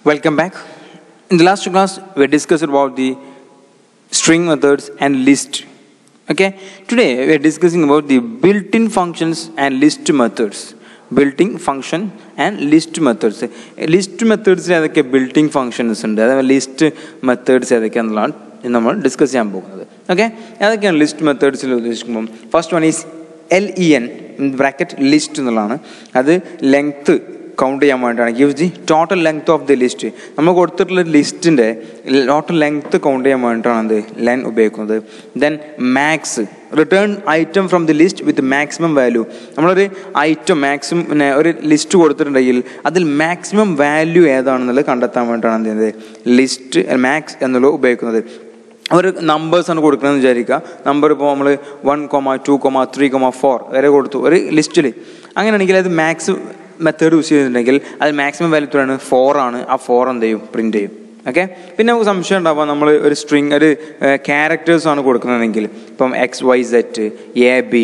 Welcome back. In the last class, we discussed about the string methods and list. Okay, today we are discussing about the built-in functions and list methods. Built-in function and list methods. List മെത്തേഡ്സിൽ ഏതൊക്കെ built in functions ഉണ്ട് അതായത് list methods ഏതൊക്കെയാണെന്നുള്ളതാണ് ഇന്ന് നമ്മൾ discuss ചെയ്യാൻ പോകുന്നത് okay ഏതൊക്കെയാണ് list മെത്തേഡ്സിൽ ഉദ്ദേശിക്കുമ്പോൾ first one is L E N bracket list എന്നുള്ളതാണ് അത് ലെങ്ത്ത് കൗണ്ട് ചെയ്യാൻ വേണ്ടിയിട്ടാണ് gives the total length of the list നമ്മൾ കൊടുത്തിട്ടുള്ള ലിസ്റ്റിൻ്റെ ടോട്ടൽ ലെങ്ത് കൗണ്ട് ചെയ്യാൻ വേണ്ടിയിട്ടാണ് എന്ത് ലെൻ ഉപയോഗിക്കുന്നത് then max return item from the list with maximum value നമ്മളൊരു ഐറ്റം മാക്സിമം പിന്നെ ഒരു ലിസ്റ്റ് കൊടുത്തിട്ടുണ്ടെങ്കിൽ അതിൽ മാക്സിമം വാല്യൂ ഏതാണെന്നുള്ളത് കണ്ടെത്താൻ വേണ്ടിയിട്ടാണ് എന്ത് ചെയ്യുന്നത് ലിസ്റ്റ് മാക്സ് എന്നുള്ളത് ഉപയോഗിക്കുന്നത് ഒരു നമ്പേഴ്സാണ് കൊടുക്കണമെന്ന് വിചാരിക്കുക നമ്പർ ഇപ്പോൾ നമ്മൾ one comma two comma three comma four വരെ കൊടുത്തു ഒരു ലിസ്റ്റിൽ അങ്ങനെയാണെങ്കിൽ അത് മാക്സ് മെത്തേഡ് യൂസ് ചെയ്തിട്ടുണ്ടെങ്കിൽ അത് മാക്സിമം വാല്യൂ എത്രയാണ് ഫോർ ആണ് ആ ഫോർ എന്ത് ചെയ്യും പ്രിന്റ് ചെയ്യും ഓക്കെ പിന്നെ നമുക്ക് സംശയം ഉണ്ടാവാം നമ്മൾ ഒരു സ്ട്രിങ് ഒരു ക്യാരക്ടേഴ്സ് ആണ് കൊടുക്കുന്നതെങ്കിൽ ഇപ്പം X Y zed A B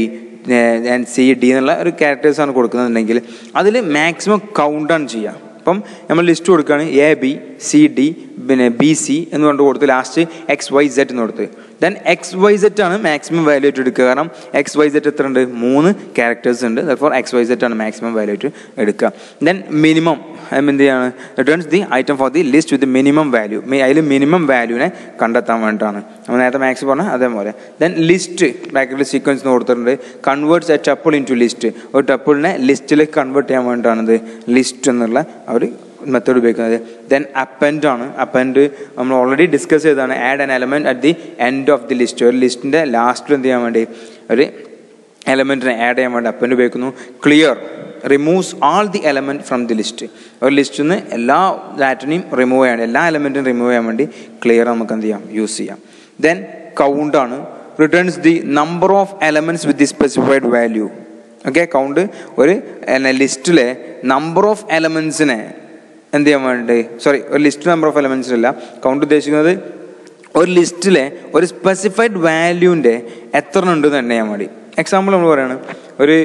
C D എന്നുള്ള ഒരു ക്യാരക്ടേഴ്സ് ആണ് കൊടുക്കുന്നുണ്ടെങ്കിൽ അതിൽ മാക്സിമം കൗണ്ടാണ് ചെയ്യുക അപ്പം നമ്മൾ ലിസ്റ്റ് കൊടുക്കുകയാണ് എ ബി സി ഡി പിന്നെ ബി സി എന്ന് കൊണ്ട് കൊടുത്ത് ലാസ്റ്റ് എക്സ് വൈ സെറ്റ് എന്ന് കൊടുത്ത് ദെൻ എക്സ് വൈ സെറ്റ് ആണ് മാക്സിമം വാല്യൂ ആയിട്ട് എടുക്കുക കാരണം എക്സ് വൈ സെറ്റ് എത്ര ഉണ്ട് മൂന്ന് ക്യാരക്ടേഴ്സ് ഉണ്ട് ഫോർ എക്സ് വൈ സെറ്റ് ആണ് മാക്സിമം വാല്യൂ ആയിട്ട് എടുക്കുക ദെൻ മിനിമം എന്ത് ചെയ്യാണ് returns the item for the list with minimum value അതിൽ മിനിമം വാല്യൂനെ കണ്ടെത്താൻ വേണ്ടിയിട്ടാണ് നമ്മൾ നേരത്തെ മാക്സ് പറഞ്ഞാൽ അതേപോലെ ദെൻ ലിസ്റ്റ് ബ്രാക്കറ്റിൽ സീക്വൻസ് എന്ന് കൊടുത്തിട്ടുണ്ട് converts a tuple into list ഒരു ടപ്പിളിനെ ലിസ്റ്റിലേക്ക് കൺവേർട്ട് ചെയ്യാൻ വേണ്ടിയിട്ടാണ് ലിസ്റ്റ് എന്നുള്ള അവർ മെത്തേഡ് ഉപയോഗിക്കുന്നത് ദെൻ അപ്പൻഡ് ആണ് അപ്പൻഡ് നമ്മൾ ഓൾറെഡി ഡിസ്കസ് ചെയ്തതാണ് add an element at the end of the list ഒരു ലിസ്റ്റിൻ്റെ ലാസ്റ്റിൽ എന്ത് ചെയ്യാൻ വേണ്ടി ഒരു എലമെൻറ്റിനെ ആഡ് ചെയ്യാൻ വേണ്ടി അപ്പൻഡ് ഉപയോഗിക്കുന്നു clear removes all the element from the list ഒരു ലിസ്റ്റിൽ നിന്ന് എല്ലാ ഡാറ്റനെയും റിമൂവ് ചെയ്യാൻ എല്ലാ എലമെൻറ്റും റിമൂവ് ചെയ്യാൻ വേണ്ടി ക്ലിയർ നമുക്ക് എന്ത് ചെയ്യാം യൂസ് ചെയ്യാം ദെൻ കൗണ്ട് ആണ് returns the number of elements with the specified value okay count ഒരു ലിസ്റ്റിലെ നമ്പർ ഓഫ് എലമെൻസിനെ എന്ത് ചെയ്യാൻ വേണ്ടി സോറി ഒരു ലിസ്റ്റ് നമ്പർ ഓഫ് എലമെൻസിലല്ല കൗണ്ട് ഉദ്ദേശിക്കുന്നത് ഒരു ലിസ്റ്റിലെ ഒരു സ്പെസിഫൈഡ് വാല്യൂവിൻ്റെ എത്ര ഉണ്ട് എന്ന് ചെയ്യാൻ വേണ്ടി എക്സാമ്പിൾ നമ്മൾ പറയുകയാണ് ഒരു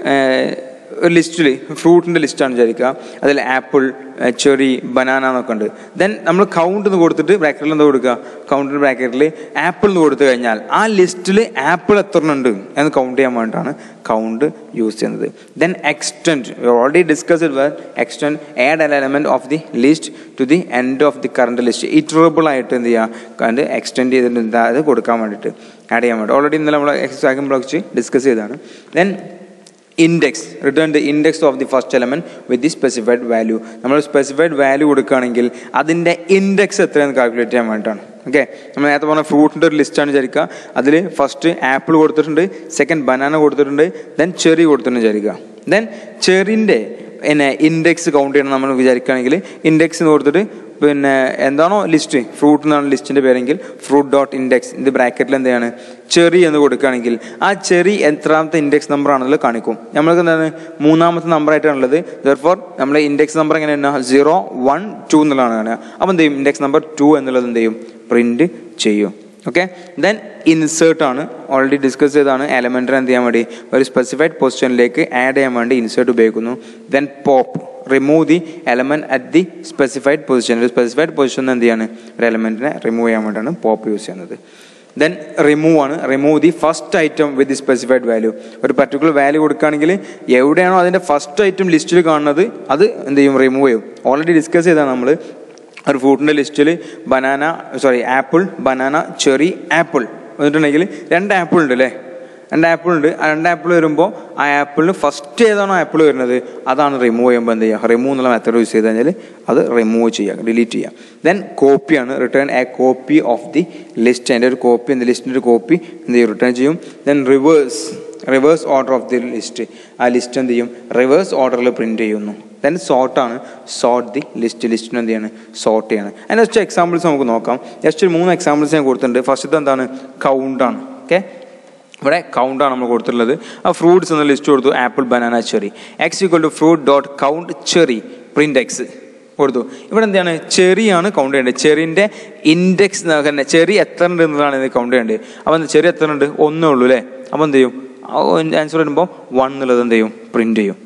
ഒരു ലിസ്റ്റിൽ ഫ്രൂട്ടിൻ്റെ ലിസ്റ്റാണ് വിചാരിക്കുക അതിൽ ആപ്പിൾ ചെറി ബനാന എന്നൊക്കെ ഉണ്ട് ദെൻ നമ്മൾ കൗണ്ട് എന്ന് കൊടുത്തിട്ട് ബ്രാക്കറ്റിൽ എന്താ കൊടുക്കുക കൗണ്ടിൻ്റെ ബ്രാക്കറ്റിൽ ആപ്പിൾ എന്ന് കൊടുത്തു കഴിഞ്ഞാൽ ആ ലിസ്റ്റിൽ ആപ്പിൾ എത്ര ഉണ്ട് എന്ന് കൗണ്ട് ചെയ്യാൻ വേണ്ടിയിട്ടാണ് കൗണ്ട് യൂസ് ചെയ്യുന്നത് then extend already discuss extend add an element of the list to the end of the current list iterable ആയിട്ട് എന്ത് ചെയ്യുക അത് എക്സ്റ്റെൻഡ് ചെയ്തിട്ട് എന്താ അത് കൊടുക്കാൻ വേണ്ടിയിട്ട് ആഡ് ചെയ്യാൻ വേണ്ടി ഓൾറെഡി ഇന്നലെ നമ്മൾ എക്സാമ്പിൾ വെച്ച് ഡിസ്കസ് ചെയ്താണ് then index return the index of the first element with the specified value നമ്മൾ സ്പെസിഫൈഡ് വാല്യൂ കൊടുക്കുകയാണെങ്കിൽ അതിൻ്റെ ഇൻഡെക്സ് എത്രയെന്ന് കാൽക്കുലേറ്റ് ചെയ്യാൻ വേണ്ടിയിട്ടാണ് ഓക്കെ നമ്മൾ നേരത്തെ പറഞ്ഞ ഫ്രൂട്ടിൻ്റെ ഒരു ലിസ്റ്റാണ് വിചാരിക്കുക അതിൽ ഫസ്റ്റ് ആപ്പിൾ കൊടുത്തിട്ടുണ്ട് സെക്കൻഡ് ബനാന കൊടുത്തിട്ടുണ്ട് ദെൻ ചെറി കൊടുത്തിട്ടുണ്ട് വിചാരിക്കുക ദെൻ ചെറിൻ്റെ പിന്നെ ഇൻഡെക്സ് കൗണ്ട് ചെയ്യണം നമ്മൾ വിചാരിക്കുകയാണെങ്കിൽ ഇൻഡെക്സ് കൊടുത്തിട്ട് പിന്നെ എന്താണോ ലിസ്റ്റ് ഫ്രൂട്ട് എന്നാണ് ലിസ്റ്റിൻ്റെ പേരെങ്കിൽ ഫ്രൂട്ട് ഡോട്ട് ഇൻഡെക്സ് ഇത് ബ്രാക്കറ്റിൽ എന്താണ് ചെറി എന്ന് കൊടുക്കുകയാണെങ്കിൽ ആ ചെറി എത്രാമത്തെ ഇൻഡെക്സ് നമ്പർ ആണെന്നുള്ളത് കാണിക്കും നമ്മൾക്ക് എന്താണ് മൂന്നാമത്തെ നമ്പർ ആയിട്ടാണുള്ളത് ദർഫോർ നമ്മുടെ ഇൻഡെക്സ് നമ്പർ എങ്ങനെയാണ് സീറോ വൺ ടു എന്നുള്ളതാണ് കാണുക അപ്പോൾ എന്ത് ചെയ്യും ഇൻഡെക്സ് നമ്പർ ടു എന്നുള്ളത് എന്ത് ചെയ്യും പ്രിൻറ്റ് ചെയ്യും ഓക്കെ ദെൻ ഇൻസേർട്ട് ആണ് ഓൾറെഡി ഡിസ്കസ് ചെയ്താണ് എലമെൻറ്ററി എന്ത് ചെയ്യാൻ വേണ്ടി ഒരു സ്പെസിഫൈഡ് പൊസിഷനിലേക്ക് ആഡ് ചെയ്യാൻ വേണ്ടി ഇൻസേർട്ട് ഉപയോഗിക്കുന്നു then pop remove the element at the specified position ഒരു സ്പെസിഫൈഡ് പൊസിഷൻ എന്ത് ചെയ്യാണ് ഒരു എലമെൻറ്റിനെ റിമൂവ് ചെയ്യാൻ വേണ്ടിയാണ് പോപ്പ് യൂസ് ചെയ്യുന്നത് ദെൻ റിമൂവ് ആണ് remove the first item with the specified value ഒരു പർട്ടിക്കുലർ വാല്യൂ കൊടുക്കുകയാണെങ്കിൽ എവിടെയാണോ അതിൻ്റെ ഫസ്റ്റ് ഐറ്റം ലിസ്റ്റിൽ കാണുന്നത് അത് എന്ത് ചെയ്യും റിമൂവ് ചെയ്യും ഓൾറെഡി ഡിസ്കസ് ചെയ്താണ് നമ്മൾ ഒരു ഫ്രൂട്ടിൻ്റെ ലിസ്റ്റിൽ banana sorry apple banana cherry apple വന്നിട്ടുണ്ടെങ്കിൽ രണ്ട് ആപ്പിൾ ഉണ്ട് അല്ലേ രണ്ട് ആപ്പിൾ ഉണ്ട് ആ രണ്ട് ആപ്പിൾ വരുമ്പോൾ ആ ആപ്പിളിന് ഫസ്റ്റ് ഏതാണോ ആപ്പിൾ വരുന്നത് അതാണ് റിമൂവ് ചെയ്യുമ്പോൾ എന്ത് ചെയ്യുക റിമൂവ് എന്നുള്ള മെത്തേഡ് യൂസ് ചെയ്ത് കഴിഞ്ഞാൽ അത് റിമൂവ് ചെയ്യുക ഡിലീറ്റ് ചെയ്യുക ദെൻ കോപ്പിയാണ് return a copy of the list അതിൻ്റെ ഒരു കോപ്പി എന്ത് ലിസ്റ്റിൻ്റെ ഒരു കോപ്പി എന്ത് ചെയ്യും റിട്ടേൺ ചെയ്യും then reverse reverse order of the list ആ ലിസ്റ്റ് എന്ത് ചെയ്യും റിവേഴ്സ് ഓർഡറിൽ പ്രിൻറ്റ് ചെയ്യുന്നു ദെൻ സോർട്ടാണ് സോർട്ട് ദി ലിസ്റ്റ് ലിസ്റ്റിന് എന്ത് ചെയ്യാണ് സോർട്ട് ചെയ്യണം അതിൻ്റെ ജസ്റ്റ് എക്സാമ്പിൾസ് നമുക്ക് നോക്കാം ജസ്റ്റ് ഒരു മൂന്ന് എക്സാമ്പിൾസ് ഞാൻ കൊടുത്തിട്ടുണ്ട് ഫസ്റ്റത്തെ എന്താണ് കൗണ്ടാണ് ഓക്കെ ഇവിടെ കൗണ്ടാണ് നമ്മൾ കൊടുത്തിട്ടുള്ളത് ആ ഫ്രൂട്ട്സ് എന്ന ലിസ്റ്റ് കൊടുത്തു apple banana cherry X equal to fruit dot count cherry print X കൊടുത്തു ഇവിടെ എന്താണ് ചെറിയാണ് കൗണ്ട് ചെയ്യേണ്ടത് ചെറിൻ്റെ ഇൻഡെക്സ് തന്നെ ചെറി എത്ര ഉണ്ട് എന്നതാണ് ഇത് കൗണ്ട് ചെയ്യേണ്ടത് അപ്പോൾ ചെറി എത്ര ഉണ്ട് ഒന്നേ ഉള്ളൂ അല്ലേ അപ്പോൾ എന്ത് ചെയ്യും ആൻസർ വരുമ്പോൾ വൺ എന്നുള്ളത് എന്ത് ചെയ്യും പ്രിന്റ് ചെയ്യും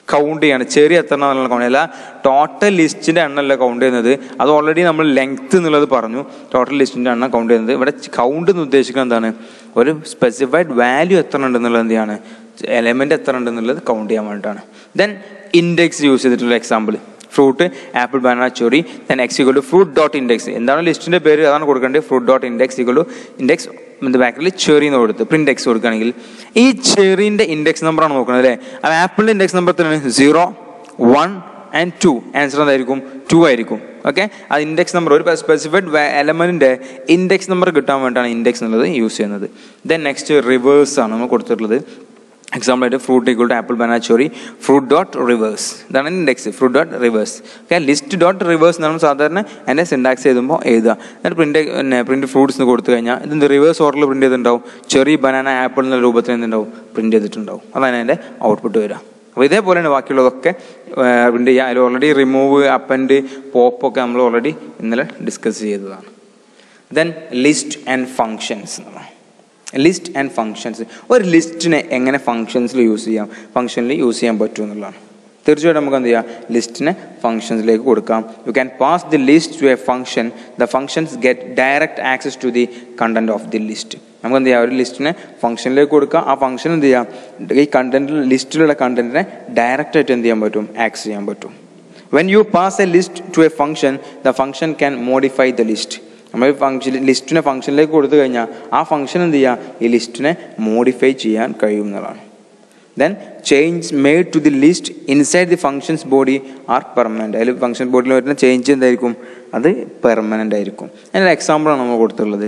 കൗണ്ട് ചെയ്യാണ് ചെറിയ എത്ര എന്നുള്ള കൗണ്ട് അല്ല ടോട്ടൽ ലിസ്റ്റിന്റെ എണ്ണമല്ല കൗണ്ട് ചെയ്യുന്നത് അത് ഓൾറെഡി നമ്മൾ ലെങ്ത് എന്നുള്ളത് പറഞ്ഞു ടോട്ടൽ ലിസ്റ്റിന്റെ എണ്ണം കൗണ്ട് ചെയ്യുന്നത് ഇവിടെ കൗണ്ട് എന്ന് ഉദ്ദേശിക്കുന്നത് എന്താണ് ഒരു സ്പെസിഫൈഡ് വാല്യൂ എത്ര ഉണ്ടെന്നുള്ളത് എന്താണ് എലമെന്റ് എത്ര ഉണ്ടെന്നുള്ളത് കൗണ്ട് ചെയ്യാൻ വേണ്ടിയിട്ടാണ് ദെൻ ഇൻഡെക്സ് യൂസ് ചെയ്തിട്ടുള്ള example fruit apple banana cherry then X equal to fruit dot index എന്താണ് ലിസ്റ്റിന്റെ പേര് അതാണ് കൊടുക്കേണ്ടത് fruit dot index equal to index ഇതിന്റെ ബാക്കിൽ ചെറി എന്ന് കൊടുത്ത് പ്രിന്റ് എക്സ് കൊടുക്കുകയാണെങ്കിൽ ഈ ചെറിന്റെ ഇൻഡെക്സ് നമ്പർ ആണ് നോക്കുന്നത് അല്ലേ അപ്പോൾ ആപ്പിളിന്റെ ഇൻഡെക്സ് നമ്പർ എത്രയാണ് zero one and two answer എന്തായിരിക്കും ടു ആയിരിക്കും ഓക്കെ അത് ഇൻഡെക്സ് നമ്പർ ഒരു സ്പെസിഫൈഡ് എലമെന്റിന്റെ ഇൻഡെക്സ് നമ്പർ കിട്ടാൻ വേണ്ടിയിട്ടാണ് ഇൻഡെക്സ് എന്നുള്ളത് യൂസ് ചെയ്യുന്നത് ദെൻ നെക്സ്റ്റ് റിവേഴ്സ് ആണ് നമ്മൾ കൊടുത്തിട്ടുള്ളത് എക്സാമ്പിൾ ആയിട്ട് fruit equal to apple banana cherry fruit dot reverse ഇതാണ് index fruit dot reverse okay list dot reverse എന്നാണ് സാധാരണ അതിൻ്റെ സിൻഡാക്സ് എഴുതുമ്പോൾ എഴുതുക എന്നിട്ട് പ്രിന്റ് പിന്നെ പ്രിന്റ് ഫ്രൂട്ട്സ് എന്ന് കൊടുത്തു കഴിഞ്ഞാൽ ഇത് റിവേഴ്സ് ഓർഡറിൽ പ്രിന്റ് ചെയ്തിട്ടുണ്ടാവും ചെറി ബനാന ആപ്പിൾ എന്ന രൂപത്തിൽ എന്തുണ്ടാവും പ്രിന്റ് ചെയ്തിട്ടുണ്ടാവും അതാണ് അതിൻ്റെ ഔട്ട്പുട്ട് വരിക അപ്പോൾ ഇതേപോലെയാണ് ബാക്കിയുള്ളതൊക്കെ പ്രിന്റ് ചെയ്യുക അതിൽ ഓൾറെഡി റിമൂവ് അപ്പൻഡ് പോപ്പ് ഒക്കെ നമ്മൾ ഓൾറെഡി ഇന്നലെ ഡിസ്കസ് ചെയ്തതാണ് ദെൻ ലിസ്റ്റ് ആൻഡ് ഫങ്ഷൻസ് എന്നുള്ളതാണ് ലിസ്റ്റ് ആൻഡ് ഫങ്ഷൻസ് ഒരു ലിസ്റ്റിനെ എങ്ങനെ ഫങ്ഷൻസിൽ യൂസ് ചെയ്യാം ഫങ്ഷനിൽ യൂസ് ചെയ്യാൻ പറ്റും എന്നുള്ളതാണ് തീർച്ചയായിട്ടും നമുക്ക് എന്ത് ചെയ്യാം ലിസ്റ്റിനെ ഫങ്ഷൻസിലേക്ക് കൊടുക്കാം you can pass the list to a function the functions get direct access to the content of the list നമുക്ക് എന്ത് ചെയ്യാം ഒരു ലിസ്റ്റിനെ ഫംഗ്ഷനിലേക്ക് കൊടുക്കാം ആ ഫംഗ്ഷൻ എന്ത് ചെയ്യാം ഈ കണ്ടന്റിൽ ലിസ്റ്റിലുള്ള കണ്ടന്റിനെ ഡയറക്റ്റ് ആയിട്ട് എന്ത് ചെയ്യാൻ പറ്റും ആക്സസ് ചെയ്യാൻ പറ്റും when you pass a list to a function the function can modify the list നമ്മൾ ഫംഗ്ഷൻ ലിസ്റ്റിനെ ഫംഗ്ഷനിലേക്ക് കൊടുത്തു കഴിഞ്ഞാൽ ആ ഫംഗ്ഷൻ എന്ത് ചെയ്യുക ഈ ലിസ്റ്റിനെ മോഡിഫൈ ചെയ്യാൻ കഴിയും എന്നുള്ളതാണ് then change made to the list inside the functions body are permanent അതിൽ ഫംഗ്ഷൻ ബോഡിയിൽ വരുന്ന ചേഞ്ച് എന്തായിരിക്കും അത് പെർമനൻ്റ് ആയിരിക്കും അതിനൊരു എക്സാമ്പിളാണ് നമ്മൾ കൊടുത്തുള്ളത്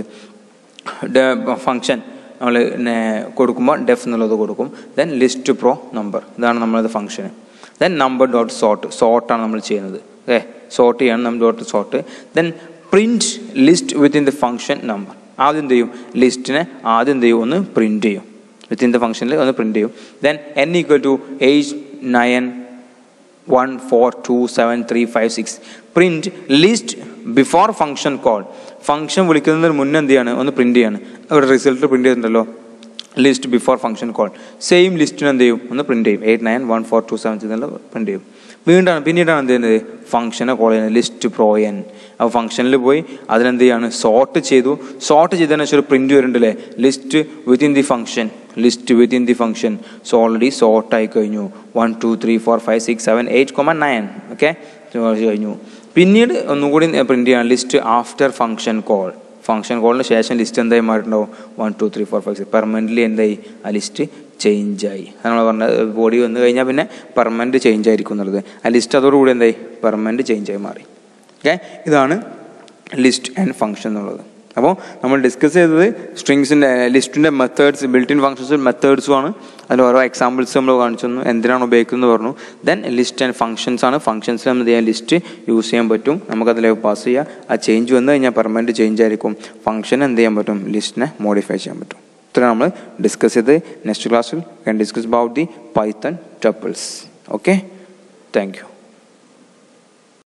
ഫംഗ്ഷൻ നമ്മൾ കൊടുക്കുമ്പോൾ ഡെഫ് എന്നുള്ളത് കൊടുക്കും ദെൻ ലിസ്റ്റ് പ്രോ നമ്പർ ഇതാണ് നമ്മളത് function then number dot sort സോർട്ടാണ് നമ്മൾ ചെയ്യുന്നത് ഓക്കെ സോർട്ട് ചെയ്യണം number dot sort then print list within the function number ആദ്യം എന്ത് ചെയ്യും ലിസ്റ്റിനെ ആദ്യം എന്ത് ചെയ്യും ഒന്ന് പ്രിൻറ്റ് ചെയ്യും വിത്തിൻ ദ ഫംഗ്ഷനിൽ ഒന്ന് പ്രിൻറ്റ് ചെയ്യും then N equal to eight nine one four two seven three five six print list before function call function വിളിക്കുന്നതിന് മുന്നേ എന്ത് ചെയ്യാണ് ഒന്ന് പ്രിൻറ്റ് ചെയ്യാണ് അവിടെ റിസൾട്ട് പ്രിൻറ്റ് ചെയ്തിട്ടുണ്ടല്ലോ list before function call same ലിസ്റ്റിന് എന്ത് ചെയ്യും ഒന്ന് പ്രിൻറ്റ് ചെയ്യും eight nine one four two seven എന്നുള്ള പ്രിൻറ്റ് ചെയ്യും വീണ്ടാണ് പിന്നീടാണ് എന്ത് ചെയ്യുന്നത് ഫംഗ്ഷനെ കോൾ ചെയ്യുന്നത് ലിസ്റ്റ് പ്രോയൻ അപ്പോൾ ഫംഗ്ഷനിൽ പോയി അതിനെന്ത് ചെയ്യാണ് സോർട്ട് ചെയ്തു സോർട്ട് ചെയ്തതിന് ശേഷം ഒരു പ്രിന്റ് വരുന്നുണ്ടല്ലേ list within the function list within the function so already sort ആയി കഴിഞ്ഞു one two three four five six seven eight comma nine okay കഴിഞ്ഞു പിന്നീട് ഒന്നുകൂടി പ്രിന്റ് ചെയ്യാൻ list after function call function കോളിന് ശേഷം ലിസ്റ്റ് എന്തായി മാറിയിട്ടുണ്ടാവും one two three four five six permanently എന്തായി ആ ലിസ്റ്റ് ചേഞ്ചായി നമ്മൾ പറഞ്ഞ ബോഡി വന്നു കഴിഞ്ഞാൽ പിന്നെ പെർമനൻറ്റ് ചേഞ്ച് ആയിരിക്കും എന്നുള്ളത് ആ ലിസ്റ്റ് അതോടുകൂടി എന്തായി പെർമനൻറ്റ് ചേഞ്ചായി മാറി ഓക്കെ ഇതാണ് ലിസ്റ്റ് ആൻഡ് ഫംഗ്ഷൻ എന്നുള്ളത് അപ്പോൾ നമ്മൾ ഡിസ്കസ് ചെയ്തത് സ്ട്രിങ്സിൻ്റെ ലിസ്റ്റിൻ്റെ മെത്തേഡ്സ് ബിൽറ്റ് ഇൻ ഫംഗ്ഷൻസ് മെത്തേഡ്സും ആണ് അതിൽ ഓരോ എക്സാമ്പിൾസ് നമ്മൾ കാണിച്ചു തന്നു എന്തിനാണ് ഉപയോഗിക്കുന്നത് പറഞ്ഞു ദെൻ ലിസ്റ്റ് ആൻഡ് ഫംഗ്ഷൻസ് ആണ് ഫംഗ്ഷൻസ് നമ്മൾ ചെയ്യാൻ ലിസ്റ്റ് യൂസ് ചെയ്യാൻ പറ്റും നമുക്കതിലേക്ക് പാസ് ചെയ്യാം ആ ചേഞ്ച് വന്നു കഴിഞ്ഞാൽ പെർമനൻറ്റ് ചേഞ്ച് ആയിരിക്കും ഫംഗ്ഷൻ എന്ത് ചെയ്യാൻ പറ്റും ലിസ്റ്റിനെ മോഡിഫൈ ചെയ്യാൻ പറ്റും ഇത്ര നമ്മൾ ഡിസ്കസ് ചെയ്ത് നെക്സ്റ്റ് ക്ലാസ്സിൽ can discuss about the Python tuples okay thank U